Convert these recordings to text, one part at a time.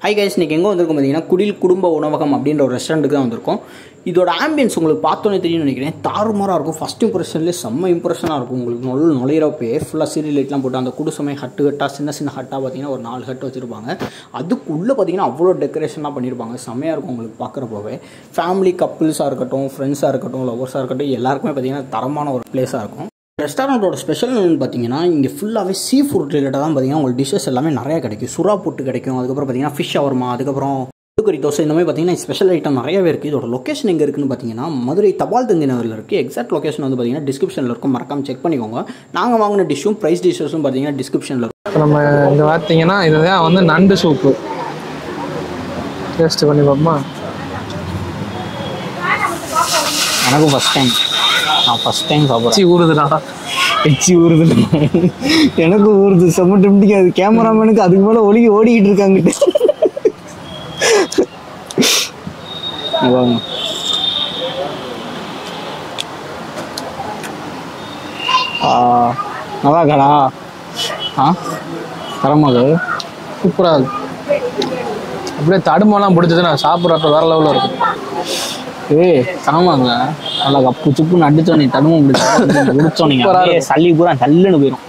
Hi guys இன்றைக்கி எங்கே வந்திருக்கோம் பார்த்தீங்கன்னா குடில் குடும்ப உணவகம் அப்படின்ற ஒரு ரெஸ்டாரண்ட்டுக்கு தான் வந்திருக்கோம் இதோட ஆம்பியன்ஸ் உங்களுக்கு பார்த்தோன்னே தெரியும்னு நினைக்கிறேன் தாறுமாறாக இருக்கும் ஃபஸ்ட் இம்ப்ரெஷன்லேயே செம்ம இம்ப்ரெஷனாக இருக்கும் உங்களுக்கு நொல் நுழையிறப்பே ஃபுல்லாக சீரியல் லைட்லாம் போட்டு அந்த குடிசமை ஹட்டு ஹட்டாக சின்ன சின்ன ஹட்டாக பார்த்தீங்கன்னா ஒரு நாலு ஹட்டு வச்சுருப்பாங்க அதுக்குள்ளே பார்த்தீங்கன்னா அவ்வளோ டெக்கரேஷன்லாம் பண்ணியிருப்பாங்க செம்மையாக இருக்கும் உங்களுக்கு பார்க்குறப்போவே ஃபேமிலி கப்புள்ஸாக இருக்கட்டும் ஃப்ரெண்ட்ஸாக இருக்கட்டும் லவர்ஸாக இருக்கட்டும் எல்லாருக்குமே பார்த்தீங்கன்னா தரமான ஒரு பிளேஸாக இருக்கும் ரெஸ்டாரண்ட்டோட ஸ்பெஷல் என்னன்னு பார்த்தீங்கன்னா இங்கே ஃபுல்லாகவே சீ ஃபுட் ரிலேட்டடாக தான் பார்த்தீங்கன்னா உங்களுக்கு டிஷ்ஷஸ் எல்லாமே நிறையா கிடைக்கும் சுறா புட்டு கிடைக்கும் அதுக்கப்புறம் பார்த்தீங்கன்னா ஃபிஷ் அவர்மா அதுக்கப்புறம் கறி தோசை இந்த மாதிரி பார்த்தீங்கன்னா ஸ்பெஷல் ஐட்டம் நிறையவே இருக்குது இதோட லொக்கேஷன் எங்கே இருக்குன்னு பார்த்தீங்கன்னா மதுரை தபால் தந்தி நகரில் இருக்குது எக்ஸாக்ட் லொக்கேஷன் வந்து பார்த்தீங்கன்னா டிஸ்கிரிப்ஷனில் இருக்கும் மறக்காம செக் பண்ணிக்கோங்க நாங்கள் வாங்கின டிஷ்ஷும் ப்ரைஸ் டிஷ்ஷஸும் பார்த்தீங்கன்னா டிஸ்கிரிப்ஷனில் இருக்கும் இப்போ நம்ம இங்கே பார்த்தீங்கன்னா இதுதான் வந்து நண்டு சூப்பு டேஸ்ட் பண்ணி பார்ப்போமா எனக்கும் ஃபஸ்ட் டைம் நான் ஃபஸ்ட் டைம் சாப்பிட்றேன் சி ஊறுதுடா எச்சி ஊறுது எனக்கு ஊறுது செம்ம டெம்டிங் அது கேமராமேனுக்கு அதுக்கு மேலே ஒழுகி ஓடிக்கிட்டு இருக்காங்கிட்டு வாங்க ஆ, நல்லா இருக்காடா ஆ தரமாக சூப்பராக இருக்கு அப்படியே தடுமெல்லாம் பிடிச்சதுன்னா சாப்பிட்றப்ப வேற லெவலில் இருக்கும் ஏய் தரமாங்க நல்லா கப்பு சுப்புன்னு அடிச்சோன்னே தடுமம் பிடிச்சோம் குடிச்சோன்னீங்க சூப்பரா அப்படியே சளி பூரா தள்ளுன்னு போயிடும்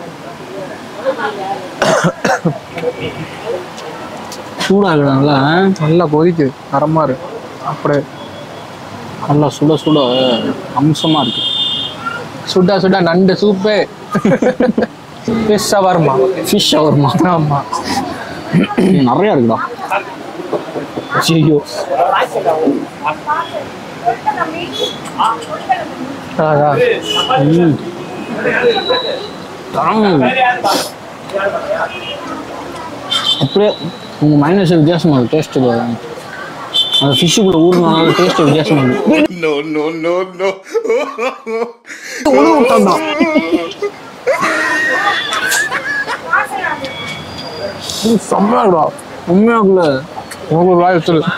சூடாக இருக்கணும்ல நல்லா கொதிக்குது தரமாக இருக்கு அப்படியே நல்லா சுட சுட அம்சமாக இருக்கு சுட்டா சுட்டா நண்டு சூப்பே ஃபிஷ்ஷாக வருமா ஃபிஷ் அவர்மா ஆமாம் நிறையா இருக்குடா ஐயோ அழகா ம் தரம் அப்படியே உங்கள் மைனஸ் வித்தியாசமாக இருக்கு டேஸ்ட்டு அந்த ஃபிஷ்ஷுக்குள்ளே ஊறினாலும் டேஸ்ட் வித்தியாசமாக இருக்கு No, no, no, no. ஒழுங்கு விட்டான்டா செம்மையாடா உண்மையாக்குள்ள உனக்கு ஒரு வாய் சொல்லு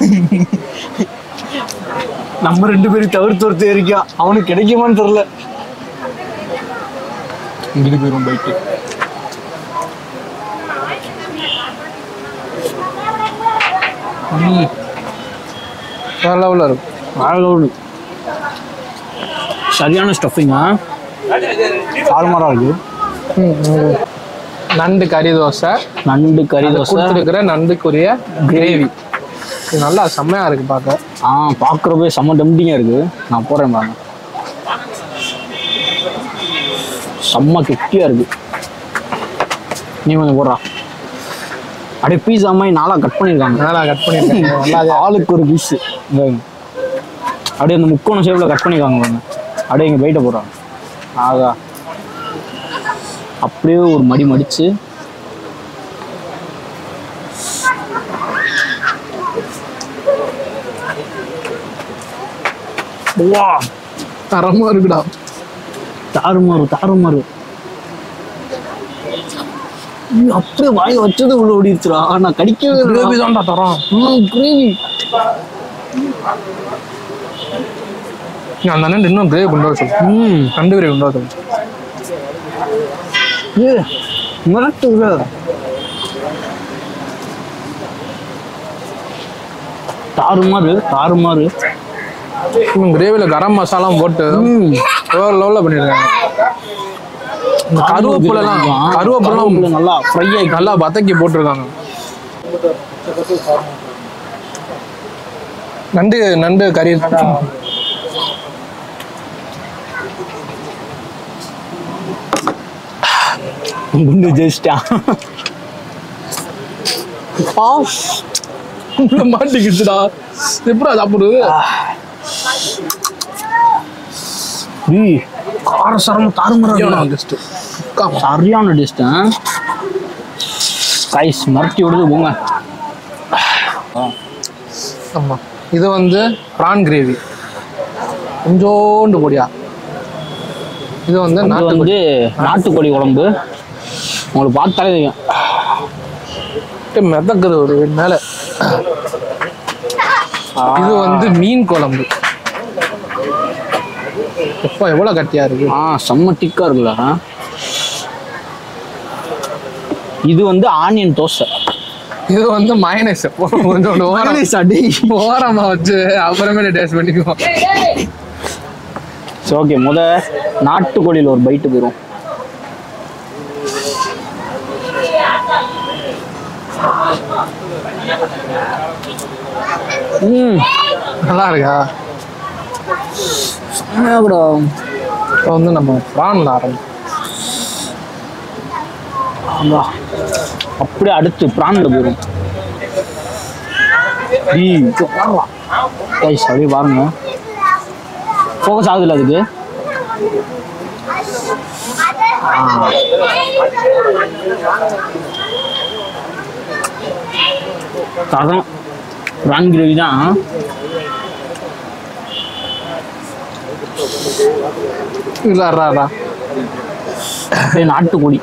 நம்ம ரெண்டு பேரும் தவிர்த்து ஒருத்தர் இருக்கா அவனுக்கு கிடைக்குமான்னு தெரியல இங்கிட்டு போயிடும் போயிட்டு ம் வேற லெவலில் இருக்கும் அழகோடு சரியான ஸ்டஃபிங்கா தாறுமாறாக இருக்கு ம், ம். நண்டு கறி தோசை நண்டு கறி தோசை கொடுத்துருக்கிற நண்டுக்குரிய கிரேவி இது நல்லா செம்மையா இருக்கு பார்க்க ஆ பார்க்குறப்பே செம்ம டெம்டிங்காக இருக்கு நான் போடுறேன் பாருங்க செம்ம கெட்டியாக இருக்கு நீ கொஞ்சம் போடுறா அப்படியே பீஸா மாதிரி நாளாக கட் பண்ணியிருக்காங்க நல்லா கட் பண்ணிருக்கேன் நல்லா அது ஆளுக்கு ஒரு பீஸு அப்படியே அந்த முக்கோண ஷேப்பில் கட் பண்ணிக்காங்க பாருங்க அப்படியே இங்கே பைட்டை போடுறாங்க ஆகா அப்படியே ஒரு மடி மடிச்சு வா தரமா இருக்குடா தாறுமாறு தாறுமாறு ஐயோ, அப்படியே வாய் வச்சது உள்ள ஓடிடுச்சுடா நான் கடிக்கவே கிரேவி தான்டா தரோம் கிரேவி நீ அந்த நண்டு இன்னும் கிரேவி கொண்டு வர சொல்லு ம் நண்டு கிரேவி கொண்டு வர சொல்லு ஏ மிரட்டுல தாறுமாறு தாறுமாறு இன்னும் கிரேவியில் கரம் மசாலாம் போட்டு ம் வேற லெவலில் பண்ணியிருக்காங்க இந்த கருவேப்பிலாம் கருவேப்பிலாம் கருவேப்பிலை நல்லா ஃப்ரை ஆகி நல்லா வதக்கி போட்டிருக்காங்க நண்டு நண்டு கறி குண்டு ஜெயிச்சிட்டா உள்ள மாட்டிக்கிச்சுடா எப்படா சாப்பிடுது டேய் காரசாரமா தாறுமாறா ஜஸ்ட் சரியான டேஸ்ட் கைஸ் மரட்டி விடுது போங்க ஆமா இது வந்து ப்ரான் கிரேவி கொஞ்சோண்டு பொடியா இது வந்து இது நாட்டுக்கோழி வந்து நாட்டுக்கோழி குழம்பு உங்களுக்கு பார்த்தாலே தெரியும் அப்படியே மிதக்குது ஒரு மேல இது வந்து மீன் குழம்பு எப்பா எவ்வளவு கட்டியா இருக்கு ஆ செம்ம டிக்கா இருக்குல்ல ஆ? இது வந்து ஆனியன் தோசை இது வந்து மைனஸ் கொஞ்சம் ஓரம் அடி ஓரமா வச்சு அப்புறமேல டேஸ்ட் பண்ணிக்குவோம் சரி ஓகே முத நாட்டுக்கோழியில் ஒரு பைட்டு போயிடும் ம் நல்லா இருக்கா செம்மையா கூட இப்போ வந்து நம்ம ப்ரான்ல ஆரம்பி ஆமா அப்படியே அடுத்து ப்ரான்ல போயிடும் கைஸ் அப்படியே பாருங்க ஃபோக்கஸ் ஆகுதுல்ல அதுக்கு ஆ. தரம் ப்ரான் கிரேவி தான் இல்லடா அப்படியே நாட்டுக்கோழி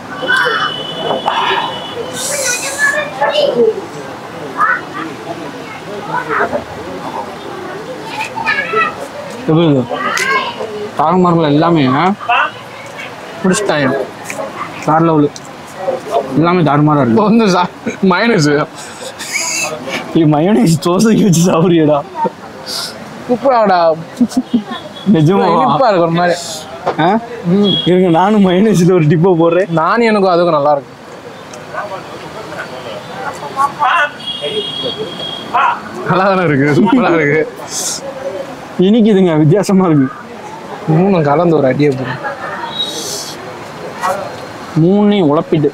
எப்படி இருக்கு தாரமார்கள் எல்லாமே முடிச்சிட்டாங்க வேற லெவலு எல்லாமே தாறுமாறா இப்போ இருக்கு வந்து மைனஸ் இது மயோனைஸ் தோசைக்கு வச்சு சாப்பிடுறியடா சூப்பராடா நிஜமா இனிப்பா இருக்கு ஒரு மாதிரி ஆ? இருங்க நானும் மயோனைஸ்ல ஒரு டிப்போ போடுறேன் நானும் எனக்கும் அதுக்கும் நல்லா இருக்கு நல்லா தானே இருக்கு சூப்பரா இருக்கு இனிக்குதுங்க வித்தியாசமா இருக்கு மூணு கலந்து ஒரு அடியை போடும் மூணையும் உழப்பிட்டு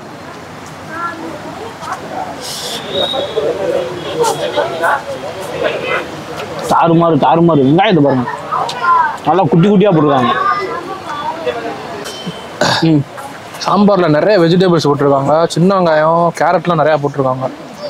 தாறுமாறு தாறுமாறு வெங்காயத்தை பாருங்க நல்லா குட்டி குட்டியா போட்டுருக்காங்க ம் சாம்பார்ல நிறைய வெஜிடபிள்ஸ் போட்டிருக்காங்க சின்ன வெங்காயம் கேரட்லாம் நிறைய போட்டிருக்காங்க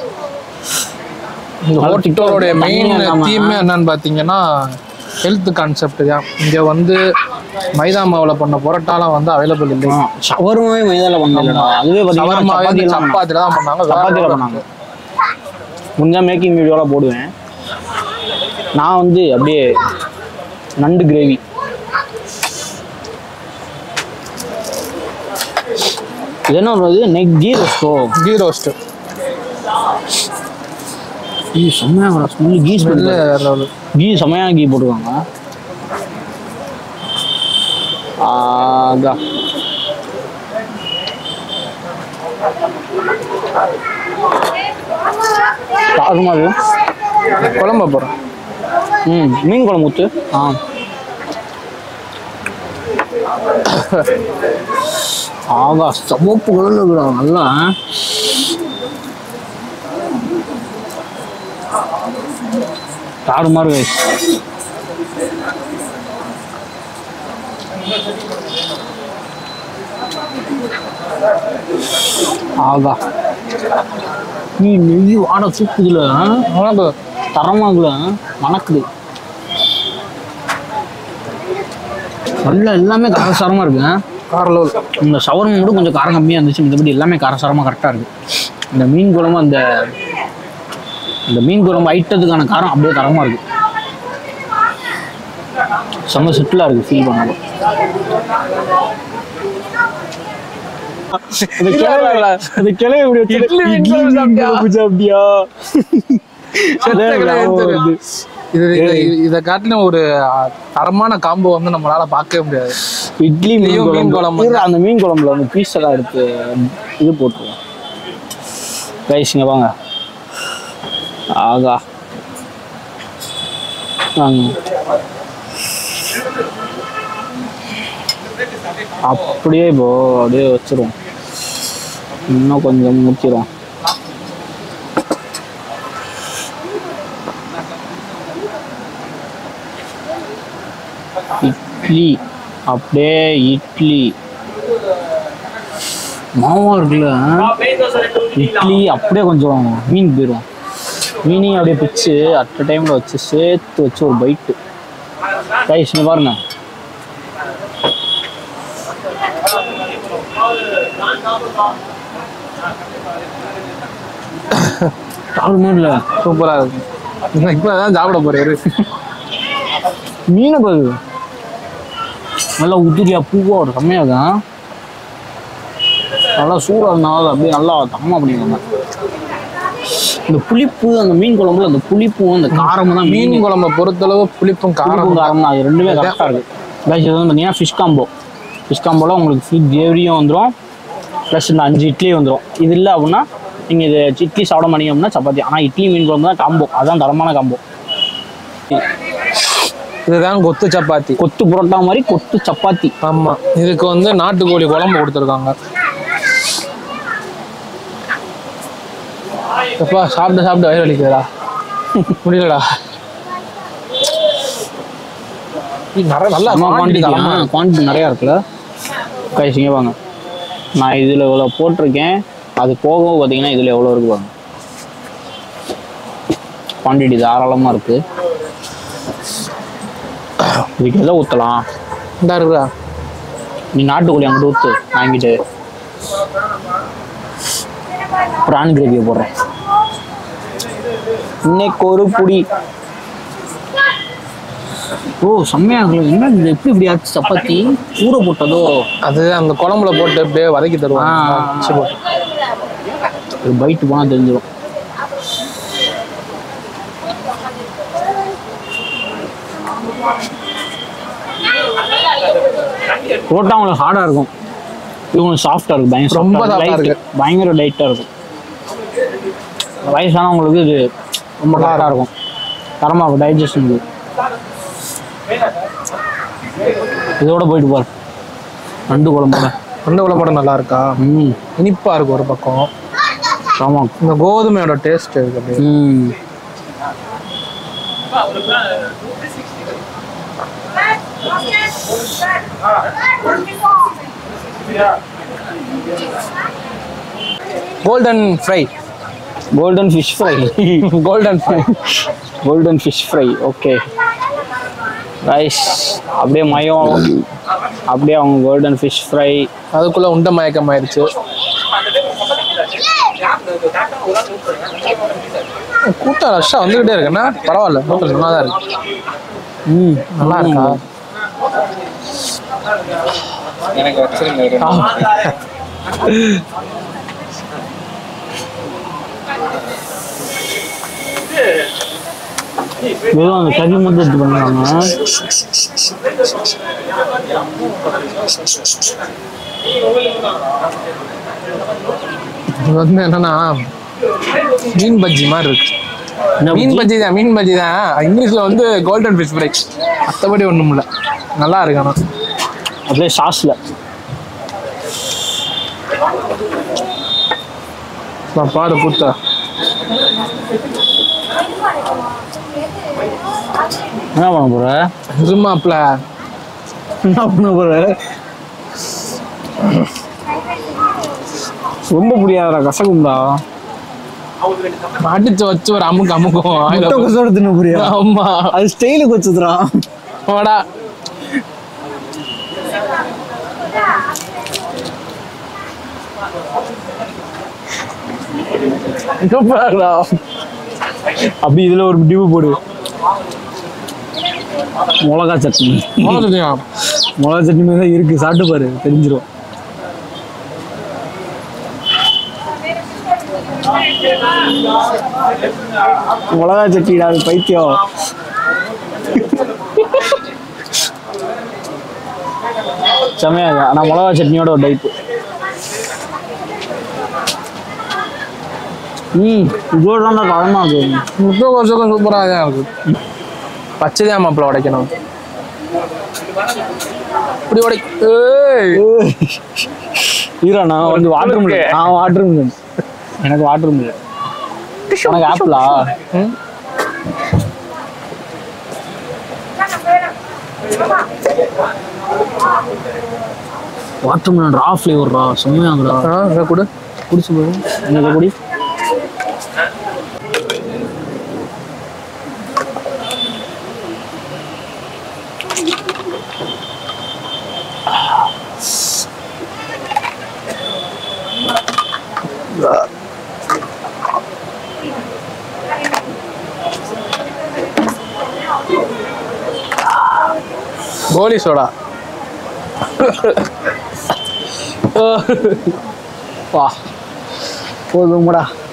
இந்த அது ஹோட்டலோடைய தண்ணியா மெயின் இல்லாம. தீமே என்னன்னு பார்த்தீங்கன்னா ஹெல்த் கான்செப்ட் தான் இங்கே வந்து மைதா மாவில் பண்ண பரோட்டாலாம் வந்து அவைலபிள் இல்லை ஷவர்மாவே மைதால பண்ணலடா அதுவே சவர்மாவே வந்து பார்த்தீங்கன்னா சப்பாத்தில தான் பண்ணாங்க வேற சப்பாத்தியில் level பண்ணாங்க முடிஞ்சா மேக்கிங் வீடியோலாம் போடுவேன் நான் வந்து அப்படியே நண்டு கிரேவி இது என்ன வருது நெக் கீ ரோஸ்டோ கீ ரோஸ்ட் கீ செம்மையாக வர ஸ்மெல் கீ ஸ்மெல் ஸ்மெல்லு வேற level. கீ செம்மையாக கீ போட்டுருக்காங்க ஆகா பாருமா அது குழம்பு போகிறோம் ம் மீன் குழம்பு ஊத்து ஆ ஆகா சிவப்பு கலர்ல இருக்குடா நல்லா தாறு மாதிரி guys. ஆகா நீ நெய் வாட சூக்குதுல உனக்கு தரமாகுல மணக்குது நல்லா எல்லாமே காரசாரமா இருக்கு வேற லெவல் இந்த ஷவர்மா மட்டும் கொஞ்சம் காரம் கம்மியாக இருந்துச்சு மத்தபடி எல்லாமே காரசாரமாக கரெக்டாக இருக்கு இந்த மீன் குழம்பு அந்த இந்த மீன் குழம்பு ஐட்டத்துக்கான காரம் அப்படியே தரமாக இருக்கு செம்ம சுற்றுலா இருக்கு ஃபீல் பண்ணது அந்த கிளை அந்த கிளை எப்படி வச்சு இட்லி மீன் குழம்பு சாப்பிட்டியா? சாப்பிட்டியா செத்த அதான் கிளை ஞாபகம் எடுத்துரு. வருது. இது இது- இதை காட்டின ஒரு அஹ், தரமான காம்போ வந்து நம்மளால பார்க்கவே முடியாது இட்லி மீன் இட்லியும் மீன் குழம்பு குழம்பு. இரு, அந்த மீன் குழம்புல அந்த பீஸ் எல்லாம் எடுத்து இது போட்டுருவோம் ரைஸ் இங்க வாங்க ஆகா வாங்க. அப்படியே இப்போ அப்படியே வச்சிருவோம் இன்னும் கொஞ்சம் முக்கிடும் இட்லி அப்படியே இட்லி மாவா இருக்குல்ல இட்லி அப்படியே கொஞ்சம் மீன் போயிடும் மீனையும் அப்படியே பிச்சு அட் டைமில் வச்சு சேர்த்து வச்சு ஒரு பைட்டு ரைஸ் இங்க பாருங்க சாப்பிட இல்லை சூப்பரா இருக்கு இன்னும் இப்பதான் சாப்பிட போறாரு மீனை பாரு நல்லா உதிரியா பூவா ஒரு செம்மையா இருக்கும் நல்லா சூடாக இருந்தாலும் அப்படியே நல்லா தம்மா பண்ணிக்கோங்க இந்த புளிப்பு அந்த மீன் குழம்புல அந்த புளிப்பும் அந்த காரமும் தான் மீன் மீன் குழம்பை பொறுத்தளவு புளிப்பும் காரம் காரம் காரம் தான் அது ரெண்டுமே கரெக்டாக இருக்கு ப்ளஸ் இது வந்து பார்த்தீங்கன்னா ஃபிஷ் காம்போ ஃபிஷ் காம்போல உங்களுக்கு ஃபிஷ் கிரேவியும் வந்துடும் ப்ளஸ் இந்த அஞ்சு இட்லி வந்துடும் இது இல்லை அப்படின்னா நீங்கள் இது இட்லி சாப்பிட மாட்டீங்க அப்படின்னா சப்பாத்தி ஆனால் இட்லி மீன் குழம்பு தான் காம்போ அதான் தரமான காம்போ இதுதான் கொத்து சப்பாத்தி கொத்து புரோட்டா மாதிரி கொத்து சப்பாத்தி ஆமா இதுக்கு வந்து நாட்டுக்கோழி குழம்பு கொடுத்துருக்காங்க எப்பா சாப்பிட்டு சாப்பிட்டு வயிறு வலிக்குதுடா முடியலடா இது நிறைய நல்லா குவான்டிட்டி quantity தரமா இருக்கு. குவான்டிட்டி நிறையா இருக்குல்ல கைசிங்க வாங்க நான் இதில் இவ்வளோ போட்டிருக்கேன் அது போக பார்த்தீங்கன்னா இதில் எவ்வளோ இருக்கு பாருங்க குவான்டிட்டி தாராளமாக இருக்கு இதுக்கு எதை ஊற்றலாம் இந்தா இருக்குடா நீ நாட்டுக்கோழி அங்கிட்டு ஊற்று வாங்கிட்டு ப்ரான் கிரேவியை போடுறேன் இன்னைக்கு ஒரு புடி ஓ செம்மையா இருக்கு என்ன இது எப்படி இப்படி ஆச்சு சப்பாத்தி ஊற போட்டதோ அது அந்த குழம்புல போட்டு அப்படியே வதக்கி தருவாங்க ஆ. வச்சு போட்டு. ஒரு பைட்டு போனால் தெரிஞ்சிடும் புரோட்டா உங்களுக்கு ஹார்டாக இருக்கும் இது கொஞ்சம் சாஃப்டாக இருக்கும் பயங்கர ரொம்ப soft ஆ soft ஆ light. இருக்கு. பயங்கர லைட்டாக இருக்கும் வயசானவங்களுக்கு இது ரொம்ப கரெக்டாக இருக்கும் தரமாக இருக்கும் டைஜஷன் இது இதோட போயிட்டு பாரு நண்டு குழம்போட அந்த குழம்போட நல்லா இருக்கா ம் இனிப்பா இருக்கு ஒரு பக்கம் ஆமாம் இந்த கோதுமையோட டேஸ்ட் இருக்கு அப்படியே ம் golden fry golden fish fry golden fry golden fish fry okay rice அப்படியே மயம் அப்படியே அவங்க கோல்டன் ஃபிஷ் ஃப்ரை அதுக்குள்ள உண்ட மயக்கம் ஆயிடுச்சு கூட்டம் ரஷ்ஷா வந்துகிட்டே இருக்குன்னா பரவாயில்ல ஹோட்டல் நல்லா தான் இருக்கு ம் நல்லா இருக்கா எனக்கு வச்சிருங்க வெறும் அந்த கறி மட்டும் எடுத்து பண்ணுறாங்க இது வந்து என்னன்னா மீன் பஜ்ஜி மாதிரி இருக்கு என்ன மீன் பஜ்ஜி தான் மீன் பஜ்ஜி தான் இங்கிலீஷ்ல வந்து கோல்டன் ஃபிஷ் ஃப்ரை மற்றபடி ஒன்றும் இல்லை நல்லா இருக்கு ஆனால் அப்படியே சாஸில் பாடு பூத்தா என்ன பண்ண போகிற இருமாப்ல என்ன பண்ண போகிற ரொம்ப முடியாதடா கசக்கும்டா அடிச்சு வச்சு ஒரு அமுக்கு அமுக்கும் முட்டை கொசோட தின்ன புரியா ஆமா அது ஸ்டைலுக்கு வச்சுதுடா வாடா சூப்பராடா அப்படி இதுல ஒரு டிவு போடு மிளகா சட்னி மோதிரியா மிளகா சட்னி மாதிரி தான் இருக்கு சாப்பிட்டு பாரு தெரிஞ்சிரும் மிளகா சட்னிடா அது பைத்தியம் செமையா இருக்கு ஆனா மிளகா சட்னியோட ஒரு டைப்பு ம் இதோட தான் தரமா இருக்கு முட்டை கோசகம் சூப்பராக தான் இருக்கு பச்சைதான் மாப்பிள்ள உடைக்கணும் இப்படி உடை ஏய் ஹீரோ நான் வந்து வாட்டர் மில்லன் நான் வாட்டர் மில்லன் எனக்கு வாட்டர் மில்லன் உனக்கு ஆப்பிளா ம். வாட்டர் மில்லன் ரா ஃப்ளேவர்ரா செம்மையாங்கடா ஆ இதை கொடு குடிச்சு போய் என்னது குடி கோலி சோடா வா போதும்டா